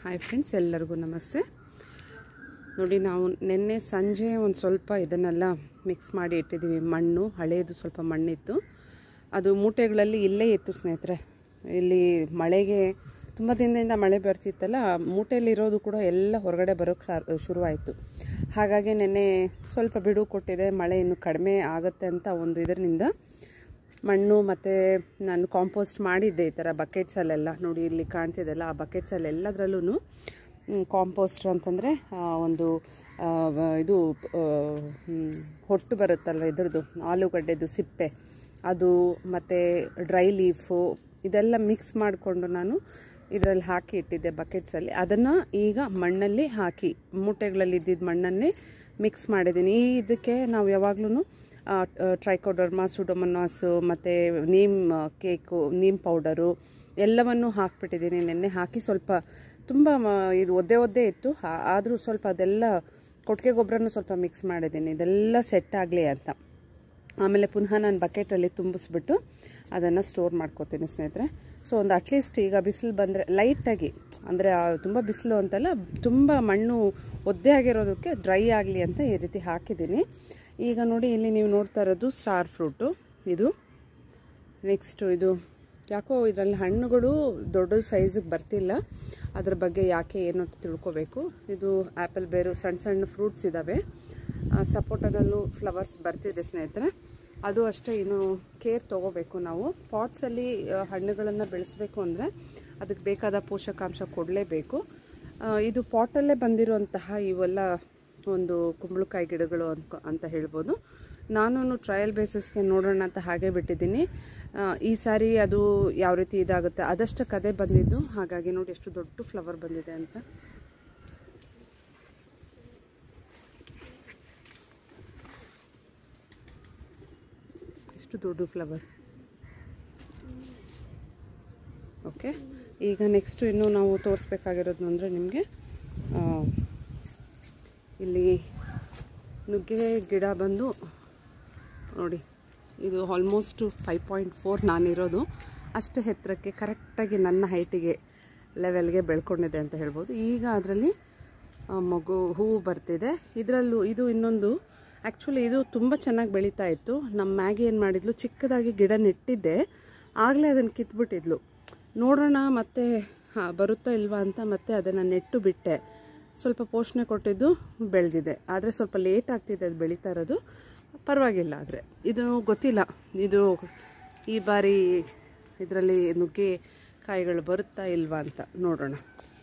Hi friends ಎಲ್ಲರಿಗೂ ನಮಸ್ತೆ ನೋಡಿ ನಾವು ನಿನ್ನೆ ಸಂಜೆ ಒಂದು ಸ್ವಲ್ಪ ಇದನ್ನೆಲ್ಲ ಮಿಕ್ಸ್ ಮಾಡಿ ಇಟ್ಟಿದ್ದೀವಿ ಮಣ್ಣು ಹಳೇದು ಸ್ವಲ್ಪ ಮಣ್ಣಿತ್ತು ಅದು ಮೂಟೆಗಳಲ್ಲಿ ಇಲ್ಲೇ ಇತ್ತು ಸ್ನೇಹಿತರೆ ಇಲ್ಲಿ ಮಳೆಗೆ ತುಂಬ ದಿನದಿಂದ ಮಳೆ ಬರ್ತಿತ್ತಲ್ಲ ಮೂಟೆಯಲ್ಲಿರೋದು ಕೂಡ ಎಲ್ಲ ಹೊರಗಡೆ ಬರೋಕ್ಕೆ ಶುರುವಾಯಿತು ಹಾಗಾಗಿ ನಿನ್ನೆ ಸ್ವಲ್ಪ ಬಿಡು ಕೊಟ್ಟಿದೆ ಮಳೆ ಇನ್ನು ಕಡಿಮೆ ಆಗುತ್ತೆ ಅಂತ ಒಂದು ಇದರಿಂದ ಮಣ್ಣು ಮತ್ತು ನಾನು ಕಾಂಪೋಸ್ಟ್ ಮಾಡಿದ್ದೆ ಈ ಥರ ಬಕೆಟ್ಸಲ್ಲೆಲ್ಲ ನೋಡಿ ಇಲ್ಲಿ ಕಾಣ್ತಿದೆಲ್ಲ ಆ ಬಕೆಟ್ಸಲ್ಲೆಲ್ಲದ್ರಲ್ಲೂ ಕಾಂಪೋಸ್ಟ್ ಅಂತಂದರೆ ಒಂದು ಆ, ವ- ಇದು ಆ, ಹ್ಮ್, ಹೊಟ್ಟು ಬರುತ್ತಲ್ವ ಇದ್ರದ್ದು ಆಲೂಗಡ್ಡೆದು ಸಿಪ್ಪೆ ಅದು ಮತ್ತು ಡ್ರೈ ಲೀಫು ಇದೆಲ್ಲ ಮಿಕ್ಸ್ ಮಾಡಿಕೊಂಡು ನಾನು ಇದರಲ್ಲಿ ಹಾಕಿ ಇಟ್ಟಿದ್ದೆ ಬಕೆಟ್ಸಲ್ಲಿ ಅದನ್ನು ಈಗ ಮಣ್ಣಲ್ಲಿ ಹಾಕಿ ಮೂಟೆಗಳಲ್ಲಿ ಇದ್ದಿದ್ದ ಮಣ್ಣನ್ನೇ ಮಿಕ್ಸ್ ಮಾಡಿದ್ದೀನಿ ಈ ಇದಕ್ಕೆ ನಾವು ಯಾವಾಗ್ಲೂ ಟ್ರೈಕೋಡರ್ಮಾ ಸುಡೋಮನಾಸು ಮತ್ತು ನೀಮ್ ಕೇಕು ನೀಮ್ ಪೌಡರು ಎಲ್ಲವನ್ನು ಹಾಕ್ಬಿಟ್ಟಿದ್ದೀನಿ ನೆನ್ನೆ ಹಾಕಿ ಸ್ವಲ್ಪ ತುಂಬ ಮ- ಇದು ಒದ್ದೆ ಒದ್ದೆ ಇತ್ತು ಆದರೂ ಸ್ವಲ್ಪ ಅದೆಲ್ಲ ಕೊಟ್ಟಿಗೆ ಗೊಬ್ಬರನೂ ಸ್ವಲ್ಪ ಮಿಕ್ಸ್ ಮಾಡಿದ್ದೀನಿ ಇದೆಲ್ಲ ಸೆಟ್ ಆಗಲಿ ಅಂತ ಆಮೇಲೆ ಪುನಃ ನಾನು ಬಕೆಟಲ್ಲಿ ತುಂಬಿಸ್ಬಿಟ್ಟು ಅದನ್ನು ಸ್ಟೋರ್ ಮಾಡ್ಕೋತೀನಿ ಸ್ನೇಹಿತರೆ ಸೊ ಒಂದು ಅಟ್ಲೀಸ್ಟ್ ಈಗ ಬಿಸಿಲು ಬಂದರೆ ಲೈಟಾಗಿ ಅಂದರೆ ತುಂಬ ಬಿಸಿಲು ಅಂತಲ್ಲ ತುಂಬ ಮಣ್ಣು ಒದ್ದೆ ಆಗಿರೋದಕ್ಕೆ ಡ್ರೈ ಆಗಲಿ ಅಂತ ಈ ರೀತಿ ಹಾಕಿದ್ದೀನಿ ಈಗ ನೋಡಿ ಇಲ್ಲಿ ನೀವು ನೋಡ್ತಾ ಇರೋದು ಸ್ಟಾರ್ ಫ್ರೂಟು ಇದು ನೆಕ್ಸ್ಟು ಇದು ಯಾಕೋ ಇದರಲ್ಲಿ ಹಣ್ಣುಗಳು ದೊಡ್ಡ ಸೈಜಿಗೆ ಬರ್ತಿಲ್ಲ ಅದ್ರ ಬಗ್ಗೆ ಯಾಕೆ ಏನು ಅಂತ ತಿಳ್ಕೊಬೇಕು ಇದು ಆ್ಯಪಲ್ ಬೇರು ಸಣ್ಣ ಸಣ್ಣ ಫ್ರೂಟ್ಸ್ ಇದ್ದಾವೆ ಸಪೋಟನಲ್ಲೂ ಫ್ಲವರ್ಸ್ ಬರ್ತಿದೆ ಸ್ನೇಹಿತರೆ ಅದು ಅಷ್ಟೇ ಇನ್ನು ಕೇರ್ ತೊಗೋಬೇಕು ನಾವು ಪಾಟ್ಸಲ್ಲಿ ಹಣ್ಣುಗಳನ್ನು ಬೆಳೆಸಬೇಕು ಅಂದರೆ ಅದಕ್ಕೆ ಬೇಕಾದ ಪೋಷಕಾಂಶ ಕೊಡಲೇಬೇಕು ಇದು ಪಾಟಲ್ಲೇ ಬಂದಿರುವಂತಹ ಇವೆಲ್ಲ ಒಂದು ಕುಂಬಳಕಾಯಿ ಗಿಡಗಳು ಅಂತ ಅಂತ ಹೇಳ್ಬೋದು ನಾನು ಟ್ರಯಲ್ ಬೇಸಿಸ್ಗೆ ನೋಡೋಣ ಅಂತ ಹಾಗೆ ಬಿಟ್ಟಿದ್ದೀನಿ ಆ, ಈ ಸಾರಿ ಅದು ಯಾವ ರೀತಿ ಇದಾಗುತ್ತೆ ಅದಷ್ಟು ಕದೆ ಬಂದಿದ್ದು ಹಾಗಾಗಿ ನೋಡಿ ಎಷ್ಟು ದೊಡ್ಡ ಫ್ಲವರ್ ಬಂದಿದೆ ಅಂತ ಎಷ್ಟು ದೊಡ್ಡ ಫ್ಲವರ್ ಓಕೆ ಈಗ ನೆಕ್ಸ್ಟು ಇನ್ನು ನಾವು ತೋರಿಸ್ಬೇಕಾಗಿರೋದು ಅಂದರೆ ನಿಮಗೆ ಇಲ್ಲಿ ನುಗ್ಗೆ ಗಿಡ ಬಂದು ನೋಡಿ ಇದು ಆಲ್ಮೋಸ್ಟು ಫೈವ್ ಪಾಯಿಂಟ್ ಫೋರ್ ನಾನಿರೋದು ಅಷ್ಟು ಎತ್ತರಕ್ಕೆ ಕರೆಕ್ಟಾಗಿ ನನ್ನ ಹೈಟಿಗೆ ಲೆವೆಲ್ಗೆ ಬೆಳ್ಕೊಂಡಿದೆ ಅಂತ ಹೇಳ್ಬೋದು ಈಗ ಅದರಲ್ಲಿ ಮಗು ಹೂವು ಬರ್ತಿದೆ ಇದರಲ್ಲೂ ಇದು ಇನ್ನೊಂದು ಆ್ಯಕ್ಚುಲಿ ಇದು ತುಂಬ ಚೆನ್ನಾಗಿ ಬೆಳೀತಾ ಇತ್ತು ನಮ್ಮ ಮ್ಯಾಗಿ ಏನು ಮಾಡಿದ್ಲು ಚಿಕ್ಕದಾಗಿ ಗಿಡ ನೆಟ್ಟಿದ್ದೆ ಆಗಲೇ ಅದನ್ನು ಕಿತ್ಬಿಟ್ಟಿದ್ಲು ನೋಡೋಣ ಮತ್ತೆ ಹಾಂ ಬರುತ್ತಾ ಇಲ್ವಾ ಅಂತ ಮತ್ತೆ ಅದನ್ನು ನೆಟ್ಟು ಬಿಟ್ಟೆ ಸ್ವಲ್ಪ ಪೋಷಣೆ ಕೊಟ್ಟಿದ್ದು ಬೆಳೆದಿದೆ ಆದರೆ ಸ್ವಲ್ಪ ಲೇಟ್ ಆಗ್ತಿದೆ ಅದು ಬೆಳೀತಾ ಇರೋದು ಪರವಾಗಿಲ್ಲ ಆದರೆ ಇದು ಗೊತ್ತಿಲ್ಲ ಇದು ಈ ಬಾರಿ ಇದರಲ್ಲಿ ನುಗ್ಗೆ ಕಾಯಿಗಳು ಬರುತ್ತಾ ಇಲ್ವಾ ಅಂತ ನೋಡೋಣ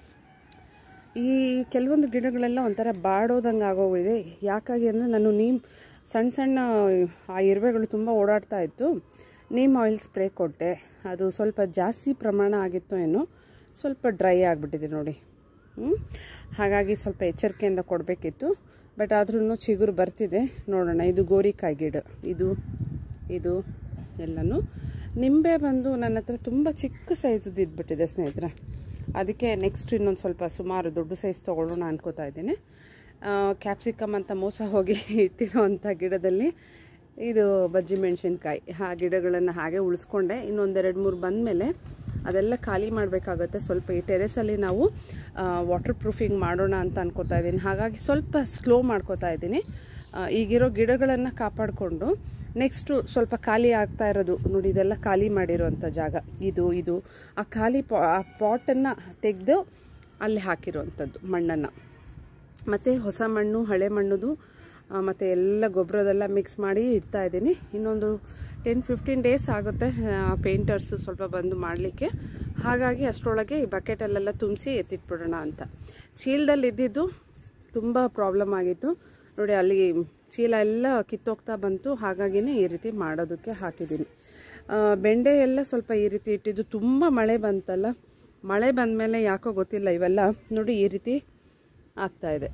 ಈ ಕೆಲವೊಂದು ಗಿಡಗಳೆಲ್ಲ ಒಂಥರ ಬಾಡೋದಂಗೆ ಆಗೋಗಿದೆ ಯಾಕಾಗಿ ಅಂದರೆ ನಾನು ನೀಮ್ ಸಣ್ಣ ಸಣ್ಣ ಆ ಇರುವೆಗಳು ತುಂಬ ಓಡಾಡ್ತಾ ಇತ್ತು ನೀಮ್ ಆಯಿಲ್ ಸ್ಪ್ರೇ ಕೊಟ್ಟೆ ಅದು ಸ್ವಲ್ಪ ಜಾಸ್ತಿ ಪ್ರಮಾಣ ಆಗಿತ್ತು ಏನೋ ಸ್ವಲ್ಪ ಡ್ರೈ ಆಗಿಬಿಟ್ಟಿದೆ ನೋಡಿ ಹ್ಮ್? ಹಾಗಾಗಿ ಸ್ವಲ್ಪ ಎಚ್ಚರಿಕೆಯಿಂದ ಕೊಡಬೇಕಿತ್ತು ಬಟ್ ಆದ್ರೂ ಚಿಗುರು ಬರ್ತಿದೆ ನೋಡೋಣ ಇದು ಗೋರಿಕಾಯಿ ಗಿಡ ಇದು ಇದು ಎಲ್ಲನೂ ನಿಂಬೆ ಬಂದು ನನ್ನ ಹತ್ರ ತುಂಬ ಚಿಕ್ಕ ಸೈಜದ್ದು ಇದ್ಬಿಟ್ಟಿದೆ ಸ್ನೇಹಿತರೆ ಅದಕ್ಕೆ ನೆಕ್ಸ್ಟ್ ಇನ್ನೊಂದು ಸ್ವಲ್ಪ ಸುಮಾರು ದೊಡ್ಡ ಸೈಜ್ ತೊಗೊಳ್ಳೋಣ ಅನ್ಕೋತಾ ಇದ್ದೀನಿ ಕ್ಯಾಪ್ಸಿಕಮ್ ಅಂತ ಮೋಸ ಹೋಗಿ ಇಟ್ಟಿರೋವಂಥ ಗಿಡದಲ್ಲಿ ಇದು ಬಜ್ಜಿ ಮೆಣಸಿನ್ಕಾಯಿ ಆ ಗಿಡಗಳನ್ನು ಹಾಗೆ ಉಳಿಸ್ಕೊಂಡೆ ಇನ್ನೊಂದೆರಡು ಮೂರು ಬಂದಮೇಲೆ ಅದೆಲ್ಲ ಖಾಲಿ ಮಾಡಬೇಕಾಗತ್ತೆ ಸ್ವಲ್ಪ ಈ ಟೆರೆಸಲ್ಲಿ ನಾವು ವಾಟರ್ ಪ್ರೂಫಿಂಗ್ ಮಾಡೋಣ ಅಂತ ಅನ್ಕೋತಾ ಇದ್ದೀನಿ ಹಾಗಾಗಿ ಸ್ವಲ್ಪ ಸ್ಲೋ ಮಾಡ್ಕೋತಾ ಇದ್ದೀನಿ ಆ, ಈಗಿರೋ ಗಿಡಗಳನ್ನು ಕಾಪಾಡಿಕೊಂಡು ನೆಕ್ಸ್ಟು ಸ್ವಲ್ಪ ಖಾಲಿ ಆಗ್ತಾ ಇರೋದು ನೋಡಿ ಇದೆಲ್ಲ ಖಾಲಿ ಮಾಡಿರೋಂಥ ಜಾಗ ಇದು ಇದು ಆ ಖಾಲಿ ಪಾ ಆ ಪಾಟನ್ನು ತೆಗೆದು ಅಲ್ಲಿ ಹಾಕಿರೋವಂಥದ್ದು ಮಣ್ಣನ್ನು ಮತ್ತು ಹೊಸ ಮಣ್ಣು ಹಳೆ ಮಣ್ಣುದು ಮತ್ತು ಎಲ್ಲ ಗೊಬ್ಬರದೆಲ್ಲ ಮಿಕ್ಸ್ ಮಾಡಿ ಇಡ್ತಾ ಇದ್ದೀನಿ ಇನ್ನೊಂದು ಟೆನ್ ಫಿಫ್ಟೀನ್ ಡೇಸ್ ಆಗುತ್ತೆ ಪೇಂಟರ್ಸು ಸ್ವಲ್ಪ ಬಂದು ಮಾಡಲಿಕ್ಕೆ ಹಾಗಾಗಿ ಅಷ್ಟರೊಳಗೆ ಈ ಬಕೆಟಲ್ಲೆಲ್ಲ ತುಂಬಿಸಿ ಎತ್ತಿಟ್ಬಿಡೋಣ ಅಂತ ಚೀಲದಲ್ಲಿ ಇದ್ದಿದ್ದು ತುಂಬ ಪ್ರಾಬ್ಲಮ್ ಆಗಿತ್ತು ನೋಡಿ ಅಲ್ಲಿ ಚೀಲ ಎಲ್ಲ ಕಿತ್ತೋಗ್ತಾ ಬಂತು ಹಾಗಾಗಿನೇ ಈ ರೀತಿ ಮಾಡೋದಕ್ಕೆ ಹಾಕಿದ್ದೀನಿ ಆ, ಬೆಂಡೆ ಎಲ್ಲ ಸ್ವಲ್ಪ ಈ ರೀತಿ ಇಟ್ಟಿದ್ದು ತುಂಬ ಮಳೆ ಬಂತಲ್ಲ ಮಳೆ ಬಂದಮೇಲೆ ಯಾಕೋ ಗೊತ್ತಿಲ್ಲ ಇವೆಲ್ಲ ನೋಡಿ ಈ ರೀತಿ ಆಗ್ತಾ ಇದೆ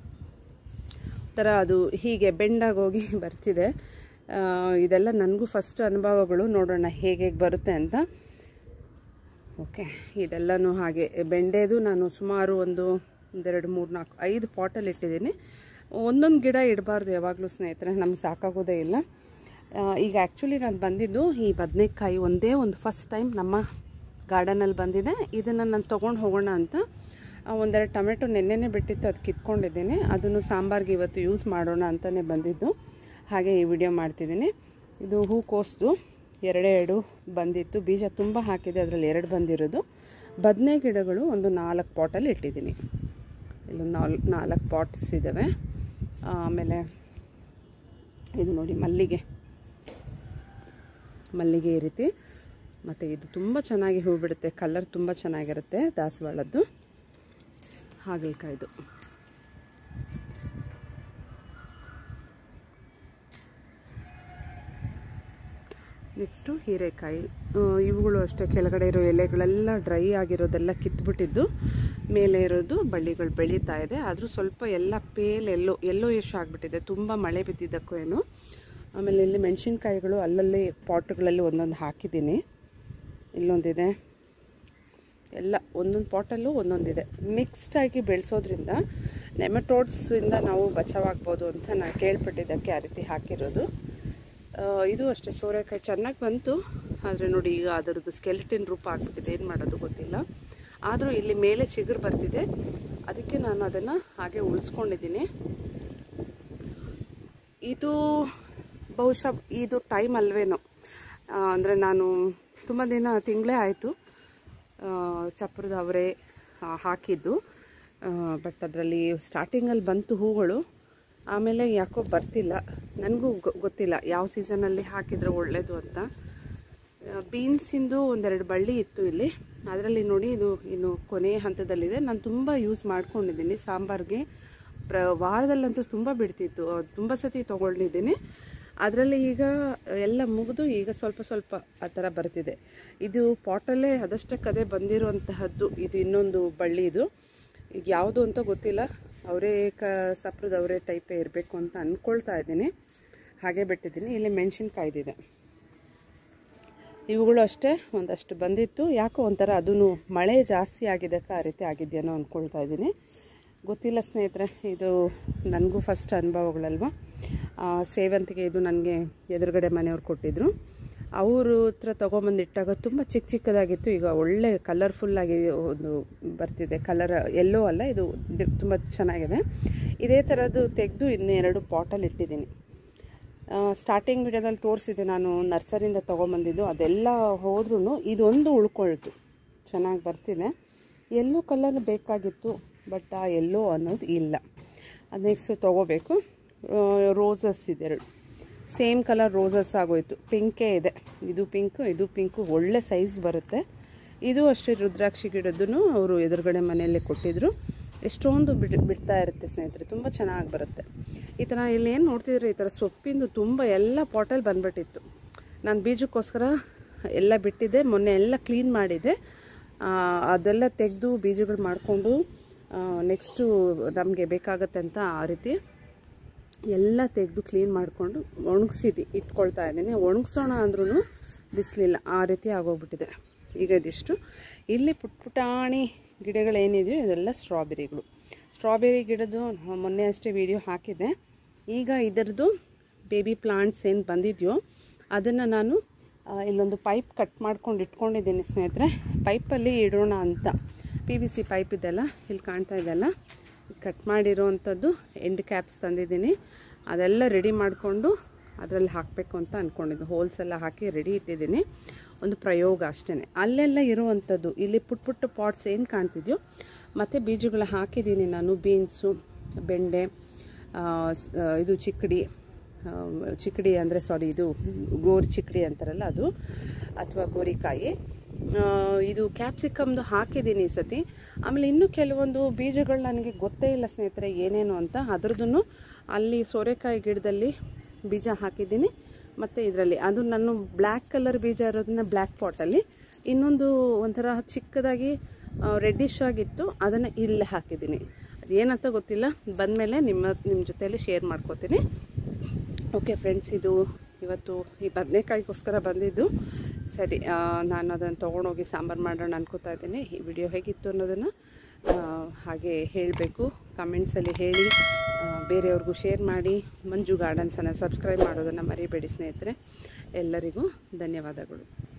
ಥರ ಅದು ಹೀಗೆ ಬೆಂಡಾಗಿ ಹೋಗಿ ಬರ್ತಿದೆ ಆ, ಇದೆಲ್ಲ ನನಗೂ ಫಸ್ಟ್ ಅನುಭವಗಳು ನೋಡೋಣ ಹೇಗೆ ಹೇಗೆ ಬರುತ್ತೆ ಅಂತ ಓಕೆ ಇದೆಲ್ಲನೂ ಹಾಗೆ ಬೆಂಡೆದು ನಾನು ಸುಮಾರು ಒಂದು ಒಂದೆರಡು ಮೂರು ನಾಲ್ಕು ಐದು ಪಾಟಲ್ಲಿ ಇಟ್ಟಿದ್ದೀನಿ ಒಂದೊಂದು ಗಿಡ ಇಡಬಾರ್ದು ಯಾವಾಗಲೂ ಸ್ನೇಹಿತರೆ ನಮ್ಗೆ ಸಾಕಾಗೋದೇ ಇಲ್ಲ ಆ, ಈಗ ಆ್ಯಕ್ಚುಲಿ ನಾನು ಬಂದಿದ್ದು ಈ ಬದನೆಕಾಯಿ ಒಂದೇ ಒಂದು ಫಸ್ಟ್ ಟೈಮ್ ನಮ್ಮ ಗಾರ್ಡನಲ್ಲಿ ಬಂದಿದೆ ಇದನ್ನು ನಾನು ತೊಗೊಂಡು ಹೋಗೋಣ ಅಂತ ಆ, ಒಂದೆರಡು ಟೊಮೆಟೊ ನೆನ್ನೆನೇ ಬಿಟ್ಟಿತ್ತು ಅದು ಕಿತ್ಕೊಂಡಿದ್ದೀನಿ ಅದನ್ನು ಸಾಂಬಾರ್ಗೆ ಇವತ್ತು ಯೂಸ್ ಮಾಡೋಣ ಅಂತಲೇ ಬಂದಿದ್ದು ಹಾಗೆ ಈ ವಿಡಿಯೋ ಮಾಡ್ತಿದ್ದೀನಿ ಇದು ಹೂಕೋಸ್ದು ಎರಡೇ ಎರಡು ಬಂದಿತ್ತು ಬೀಜ ತುಂಬ ಹಾಕಿದೆ ಅದರಲ್ಲಿ ಎರಡು ಬಂದಿರೋದು ಬದನೆ ಗಿಡಗಳು ಒಂದು ನಾಲ್ಕು ಪಾಟಲ್ಲಿ ಇಟ್ಟಿದ್ದೀನಿ ಇಲ್ಲೊಂದು ನಾಲ್ಕು ನಾಲ್ಕು ಪಾಟ್ಸ್ ಇದ್ದಾವೆ ಆಮೇಲೆ ಇದು ನೋಡಿ ಮಲ್ಲಿಗೆ ಮಲ್ಲಿಗೆ ಈ ರೀತಿ ಮತ್ತು ಇದು ತುಂಬ ಚೆನ್ನಾಗಿ ಹೂ ಬಿಡುತ್ತೆ ಕಲರ್ ತುಂಬ ಚೆನ್ನಾಗಿರುತ್ತೆ ದಾಸವಾಳದ್ದು ಹಾಗಲಕಾಯ್ದು ನೆಕ್ಸ್ಟು ಹೀರೆಕಾಯಿ ಆ, ಇವುಗಳು ಅಷ್ಟೇ ಕೆಳಗಡೆ ಇರೋ ಎಲೆಗಳೆಲ್ಲ ಡ್ರೈ ಆಗಿರೋದೆಲ್ಲ ಕಿತ್ಬಿಟ್ಟಿದ್ದು ಮೇಲೆ ಇರೋದು ಬಳ್ಳಿಗಳು ಬೆಳೀತಾ ಇದೆ ಆದರೂ ಸ್ವಲ್ಪ ಎಲ್ಲ ಪೇಲ್ ಎಲ್ಲೋ ಎಲ್ಲೋ ಇಶ್ ಆಗಿಬಿಟ್ಟಿದೆ ತುಂಬ ಮಳೆ ಬಿದ್ದಿದ್ದಕ್ಕೂ ಏನು ಆಮೇಲೆ ಇಲ್ಲಿ ಮೆಣಸಿನ್ಕಾಯಿಗಳು ಅಲ್ಲಲ್ಲಿ ಪಾಟ್ಗಳಲ್ಲಿ ಒಂದೊಂದು ಹಾಕಿದ್ದೀನಿ ಇಲ್ಲೊಂದಿದೆ ಎಲ್ಲ ಒಂದೊಂದು ಪಾಟಲ್ಲೂ ಒಂದೊಂದಿದೆ ಮಿಕ್ಸ್ಡ್ ಆಗಿ ಬೆಳೆಸೋದ್ರಿಂದ ನೆಮಟೋಡ್ಸಿಂದ ನಾವು ಬಚಾವಾಗ್ಬೋದು ಅಂತ ನಾನು ಕೇಳ್ಪಟ್ಟಿದ್ದಕ್ಕೆ ಆ ರೀತಿ ಹಾಕಿರೋದು ಆ, ಇದು ಅಷ್ಟೇ ಸೋರೆಕಾಯಿ ಚೆನ್ನಾಗಿ ಬಂತು ಆದರೆ ನೋಡಿ ಈಗ ಅದರದ್ದು ಸ್ಕೆಲಿಟಿನ್ ರೂಪ ಆಗ್ಬಿಟ್ಟಿದೆ ಏನು ಮಾಡೋದು ಗೊತ್ತಿಲ್ಲ ಆದರೂ ಇಲ್ಲಿ ಮೇಲೆ ಚಿಗುರು ಬರ್ತಿದೆ ಅದಕ್ಕೆ ನಾನು ಅದನ್ನು ಹಾಗೆ ಉಳಿಸ್ಕೊಂಡಿದ್ದೀನಿ ಇದು ಬಹುಶಃ ಇದು ಟೈಮ್ ಅಲ್ವೇನೋ ಅಂದರೆ ನಾನು ತುಂಬ ದಿನ ತಿಂಗಳೇ ಆಯಿತು ಚಪ್ರದ ಅವರೇ ಹಾಕಿದ್ದು ಬಟ್ ಅದರಲ್ಲಿ ಸ್ಟಾರ್ಟಿಂಗಲ್ಲಿ ಬಂತು ಹೂಗಳು ಆಮೇಲೆ ಯಾಕೋ ಬರ್ತಿಲ್ಲ ನನಗೂ ಗೊತ್ತಿಲ್ಲ ಯಾವ ಸೀಸನಲ್ಲಿ ಹಾಕಿದರೆ ಒಳ್ಳೆಯದು ಅಂತ ಬೀನ್ಸಿಂದು ಒಂದೆರಡು ಬಳ್ಳಿ ಇತ್ತು ಇಲ್ಲಿ ಅದರಲ್ಲಿ ನೋಡಿ ಇದು ಇನ್ನು ಕೊನೆಯ ಹಂತದಲ್ಲಿದೆ ನಾನು ತುಂಬ ಯೂಸ್ ಮಾಡ್ಕೊಂಡಿದ್ದೀನಿ ಸಾಂಬಾರ್ಗೆ ಪ್ರ ವಾರದಲ್ಲಂತೂ ತುಂಬ ಬಿಡ್ತಿತ್ತು ತುಂಬ ಸತಿ ತೊಗೊಂಡಿದ್ದೀನಿ ಅದರಲ್ಲಿ ಈಗ ಎಲ್ಲ ಮುಗಿದು ಈಗ ಸ್ವಲ್ಪ ಸ್ವಲ್ಪ ಆ ಥರ ಬರ್ತಿದೆ ಇದು ಪಾಟಲ್ಲೇ ಅದಷ್ಟಕ್ಕದೇ ಬಂದಿರುವಂತಹದ್ದು ಇದು ಇನ್ನೊಂದು ಬಳ್ಳಿ ಇದು ಈಗ ಯಾವುದು ಅಂತ ಗೊತ್ತಿಲ್ಲ ಅವರೇ ಕ ಸಪ್ರದ ಅವರೇ ಟೈಪೇ ಇರಬೇಕು ಅಂತ ಅಂದ್ಕೊಳ್ತಾ ಇದ್ದೀನಿ ಹಾಗೆ ಬಿಟ್ಟಿದ್ದೀನಿ ಇಲ್ಲಿ ಮೆಣಸಿನ್ಕಾಯ್ದಿದೆ ಇವುಗಳು ಅಷ್ಟೇ ಒಂದಷ್ಟು ಬಂದಿತ್ತು ಯಾಕೋ ಒಂಥರ ಅದೂ ಮಳೆ ಜಾಸ್ತಿ ಆಗಿದ್ದಕ್ಕೆ ಆ ರೀತಿ ಆಗಿದೆಯೇನೋ ಅಂದ್ಕೊಳ್ತಾ ಇದ್ದೀನಿ ಗೊತ್ತಿಲ್ಲ ಸ್ನೇಹಿತರೆ ಇದು ನನಗೂ ಫಸ್ಟ್ ಅನುಭವಗಳಲ್ವ ಆ, ಸೇವಂತಿಗೆ ಇದು ನನಗೆ ಎದುರುಗಡೆ ಮನೆಯವ್ರು ಕೊಟ್ಟಿದ್ರು ಅವರು ಹತ್ರ ತೊಗೊಂಬಂದಿಟ್ಟಾಗ ತುಂಬ ಚಿಕ್ಕ ಚಿಕ್ಕದಾಗಿತ್ತು ಈಗ ಒಳ್ಳೆ ಕಲರ್ಫುಲ್ಲಾಗಿ ಒಂದು ಬರ್ತಿದೆ ಕಲರ್ ಎಲ್ಲೋ ಅಲ್ಲ ಇದು ತುಂಬ ಚೆನ್ನಾಗಿದೆ ಇದೇ ಥರದ್ದು ತೆಗೆದು ಇನ್ನೆರಡು ಪಾಟಲ್ಲಿ ಇಟ್ಟಿದ್ದೀನಿ ಸ್ಟಾರ್ಟಿಂಗ್ ವಿಡಿಯೋದಲ್ಲಿ ತೋರಿಸಿದೆ ನಾನು ನರ್ಸರಿಯಿಂದ ತೊಗೊಂಬಂದಿದ್ದು ಅದೆಲ್ಲ ಹೋದ್ರೂ ಇದೊಂದು ಉಳ್ಕೊಳ್ತು ಚೆನ್ನಾಗಿ ಬರ್ತಿದೆ ಎಲ್ಲೋ ಕಲರ್ ಬೇಕಾಗಿತ್ತು ಬಟ್ ಆ ಎಲ್ಲೋ ಅನ್ನೋದು ಇಲ್ಲ ಅದು ನೆಕ್ಸ್ಟ್ ತೊಗೋಬೇಕು ರೋಸಸ್ ಇದೆರಡು ಸೇಮ್ ಕಲರ್ ರೋಸಸ್ ಆಗೋಯ್ತು ಪಿಂಕೇ ಇದೆ ಇದು ಪಿಂಕು ಇದು ಪಿಂಕು ಒಳ್ಳೆ ಸೈಜ್ ಬರುತ್ತೆ ಇದು ಅಷ್ಟೇ ರುದ್ರಾಕ್ಷಿ ಗಿಡದ್ದು ಅವರು ಎದುರುಗಡೆ ಮನೆಯಲ್ಲೇ ಕೊಟ್ಟಿದ್ರು ಎಷ್ಟೊಂದು ಬಿಡ್ ಬಿಡ್ತಾ ಇರುತ್ತೆ ಸ್ನೇಹಿತರೆ ತುಂಬ ಚೆನ್ನಾಗಿ ಬರುತ್ತೆ ಈ ಥರ ಇಲ್ಲಿ ಏನು ನೋಡ್ತಿದ್ರೆ ಈ ಥರ ಸೊಪ್ಪಿಂದು ತುಂಬ ಎಲ್ಲ ಪಾಟಲ್ಲಿ ಬಂದ್ಬಿಟ್ಟಿತ್ತು ನಾನು ಬೀಜಕ್ಕೋಸ್ಕರ ಎಲ್ಲ ಬಿಟ್ಟಿದ್ದೆ ಮೊನ್ನೆ ಎಲ್ಲ ಕ್ಲೀನ್ ಮಾಡಿದ್ದೆ ಆ, ಅದೆಲ್ಲ ತೆಗೆದು ಬೀಜಗಳು ಮಾಡಿಕೊಂಡು ನೆಕ್ಸ್ಟು ನಮಗೆ ಬೇಕಾಗತ್ತೆ ಅಂತ ಆ ರೀತಿ ಎಲ್ಲ ತೆಗೆದು ಕ್ಲೀನ್ ಮಾಡಿಕೊಂಡು ಒಣಗಿಸಿದ್ದು ಇಟ್ಕೊಳ್ತಾ ಇದ್ದೀನಿ ಒಣಗಿಸೋಣ ಅಂದ್ರೂ ಬಿಸಿಲಿಲ್ಲ ಆ ರೀತಿ ಆಗೋಗ್ಬಿಟ್ಟಿದೆ ಈಗ ಇದಿಷ್ಟು ಇಲ್ಲಿ ಪುಟ್ ಪುಟಾಣಿ ಗಿಡಗಳೇನಿದೆಯೋ ಇದೆಲ್ಲ ಸ್ಟ್ರಾಬೆರಿಗಳು ಸ್ಟ್ರಾಬೆರಿ ಗಿಡದ್ದು ಮೊನ್ನೆ ಅಷ್ಟೇ ವಿಡಿಯೋ ಹಾಕಿದ್ದೆ ಈಗ ಇದರದ್ದು ಬೇಬಿ ಪ್ಲಾಂಟ್ಸ್ ಏನು ಬಂದಿದೆಯೋ ಅದನ್ನು ನಾನು ಆ, ಇಲ್ಲೊಂದು ಪೈಪ್ ಕಟ್ ಮಾಡ್ಕೊಂಡು ಇಟ್ಕೊಂಡಿದ್ದೀನಿ ಸ್ನೇಹಿತರೆ ಪೈಪಲ್ಲಿ ಇಡೋಣ ಅಂತ ಪಿ ವಿ ಸಿ ಪೈಪ್ ಇದೆಲ್ಲ ಇಲ್ಲಿ ಕಾಣ್ತಾ ಇದೆಯಲ್ಲ ಕಟ್ ಮಾಡಿರೋವಂಥದ್ದು ಎಂಡ್ ಕ್ಯಾಪ್ಸ್ ತಂದಿದ್ದೀನಿ ಅದೆಲ್ಲ ರೆಡಿ ಮಾಡಿಕೊಂಡು ಅದರಲ್ಲಿ ಹಾಕಬೇಕು ಅಂತ ಅಂದ್ಕೊಂಡಿದ್ದು ಹೋಲ್ಸ್ ಎಲ್ಲ ಹಾಕಿ ರೆಡಿ ಇಟ್ಟಿದ್ದೀನಿ ಒಂದು ಪ್ರಯೋಗ ಅಷ್ಟೇ ಅಲ್ಲೆಲ್ಲ ಇರುವಂಥದ್ದು ಇಲ್ಲಿ ಪುಟ್ ಪುಟ್ಟ ಪಾಟ್ಸ್ ಏನು ಕಾಣ್ತಿದೆಯೋ ಮತ್ತು ಬೀಜಗಳ ಹಾಕಿದ್ದೀನಿ ನಾನು ಬೀನ್ಸು ಬೆಂಡೆ ಆ, ಸ್- ಆ, ಇದು ಚಿಕ್ಕಡಿ ಆ, ಚಿಕ್ಕಡಿ ಅಂದರೆ ಸಾರಿ ಇದು ಗೋರಿ ಚಿಕ್ಕಡಿ ಅಂತಾರಲ್ಲ ಅದು ಅಥವಾ ಗೋರಿಕಾಯಿ ಆ, ಇದು ಕ್ಯಾಪ್ಸಿಕಮ್ದು ಹಾಕಿದ್ದೀನಿ ಈ ಸತಿ ಆಮೇಲೆ ಇನ್ನೂ ಕೆಲವೊಂದು ಬೀಜಗಳು ನನಗೆ ಗೊತ್ತೇ ಇಲ್ಲ ಸ್ನೇಹಿತರೆ ಏನೇನು ಅಂತ ಅದ್ರದ್ದು ಅಲ್ಲಿ ಸೋರೆಕಾಯಿ ಗಿಡದಲ್ಲಿ ಬೀಜ ಹಾಕಿದ್ದೀನಿ ಮತ್ತು ಇದರಲ್ಲಿ ಅದು ನಾನು ಬ್ಲ್ಯಾಕ್ ಕಲರ್ ಬೀಜ ಇರೋದನ್ನ ಬ್ಲ್ಯಾಕ್ ಪಾಟಲ್ಲಿ ಇನ್ನೊಂದು ಒಂಥರ ಚಿಕ್ಕದಾಗಿ ರೆಡ್ಡಿಶ್ ಆಗಿತ್ತು ಅದನ್ನು ಇಲ್ಲೇ ಹಾಕಿದ್ದೀನಿ ಅದೇನಂತ ಗೊತ್ತಿಲ್ಲ ಬಂದಮೇಲೆ ನಿಮ್ಮ ನಿಮ್ಮ ಜೊತೆಯಲ್ಲಿ ಶೇರ್ ಮಾಡ್ಕೋತೀನಿ ಓಕೆ ಫ್ರೆಂಡ್ಸ್ ಇದು ಇವತ್ತು ಈ ಬದನೆಕಾಯಿಗೋಸ್ಕರ ಬಂದಿದ್ದು ಸರಿ ಆ, ನಾನು ಅದನ್ನು ತೊಗೊಂಡೋಗಿ ಸಾಂಬಾರು ಮಾಡೋಣ ಅನ್ಕೋತಾ ಇದ್ದೀನಿ ಈ ವಿಡಿಯೋ ಹೇಗಿತ್ತು ಅನ್ನೋದನ್ನು ಆ, ಹಾಗೆ ಹೇಳಬೇಕು ಕಮೆಂಟ್ಸಲ್ಲಿ ಹೇಳಿ ಆ, ಬೇರೆಯವ್ರಿಗೂ ಶೇರ್ ಮಾಡಿ ಮಂಜು ಗಾರ್ಡನ್ಸನ್ನು ಸಬ್ಸ್ಕ್ರೈಬ್ ಮಾಡೋದನ್ನು ಮರಿಬೇಡಿ ಸ್ನೇಹಿತರೆ ಎಲ್ಲರಿಗೂ ಧನ್ಯವಾದಗಳು